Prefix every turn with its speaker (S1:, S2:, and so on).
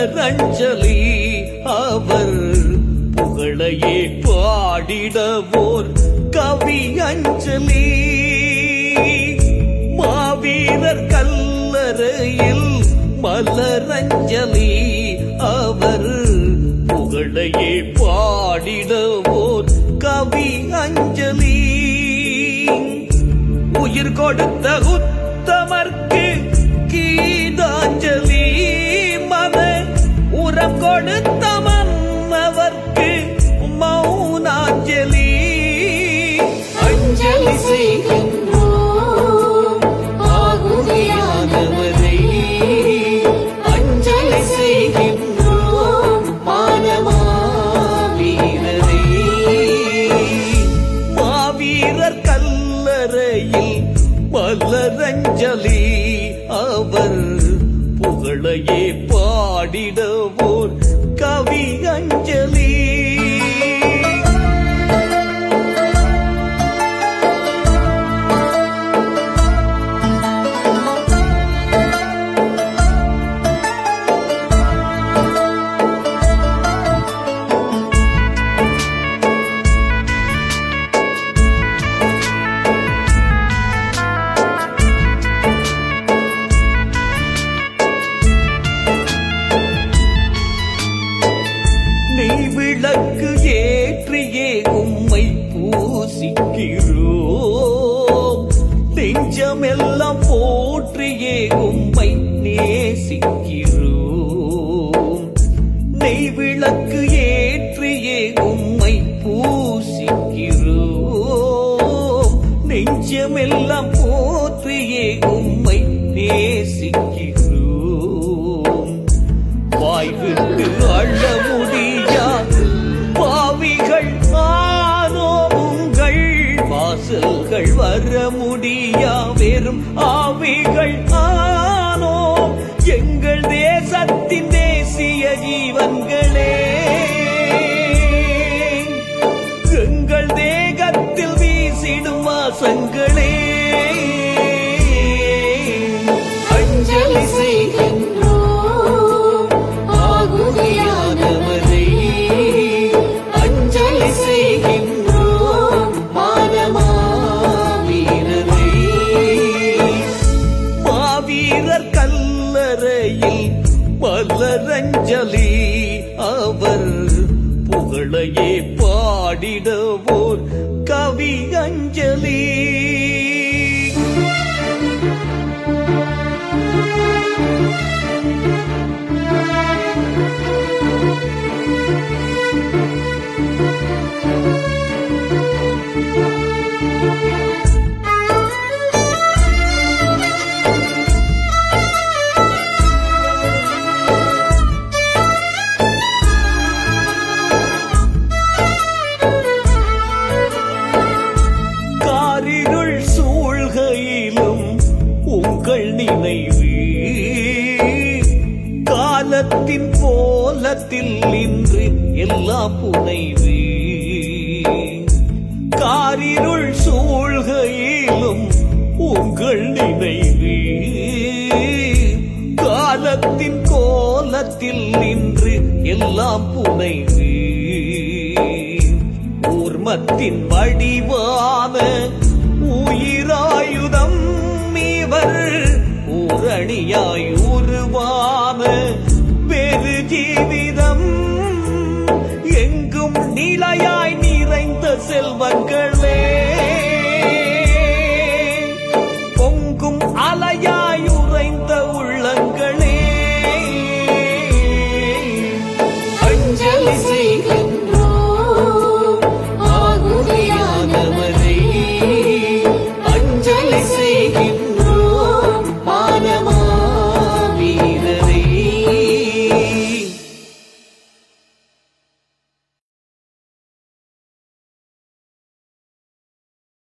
S1: மலரஞ்சலி அவர் புகழையே பாடிடவோர் கவி அஞ்சலி மாவீரர் கல்லறையில் மலரஞ்சலி அவர் புகழையே பாடிடவோர் கவி அஞ்சலி உயிர் கொடுத்த உத்தமர்க்கு கீதாஞ்சலி மத உரம் கொடுத்த மன்னவர்க்கு மௌனாஞ்சலி
S2: அஞ்சலி செய்கின்றோம் ஆகுதியானவரை அஞ்சலி செய்கின்றோம்
S1: மானமாவீரரே மாவீரர் கல்லறையில் மலரஞ்சலி அவர் புகழையே பாடிடவோர் கவி அஞ்சலி நீ விளக்கு ஏற்றியே உம்மை பூசிக்கிறோம் நெஞ்சமெல்லாம் போற்றியே உம்மை நேசிக்கிறோம் நெய் விளக்கு ஏற்றியே உம்மை பூசிக்கிறோம் நெஞ்சமெல்லாம் போற்றியே உம்மை நேசிக்கிறோம் வாய்விட்டு அழ முடியாது பாவிகள் ஆனோ உங்கள் வாசல்கள் வர முடியா வெறும் ஆவிகள் ஆனோ எங்கள் தேசத்தின் தேசிய ஜீவன்களே எங்கள் தேகத்தில் வீசிடும் வாசங்களே
S2: அஞ்சலி செய்கின்றோம் ஆகுதியானவரை அஞ்சலி செய்கின்றோம்
S1: மானமாவீரரே மாவீரர் கல்லறையில் மலரஞ்சலி அவர் புகழையே பாடிடவோர் கவி அஞ்சலி காரிருள் சூழ்கையிலும் உங்கள் நினைவு காலத்தின் கோலத்தில் இன்று எல்லாம் புனைவு காரிருள் சூழ்கையிலும் உங்கள் நினைவு காலத்தின் கோலத்தில் இன்று எல்லாம் புனைவு ஊர்மத்தின் வடிவான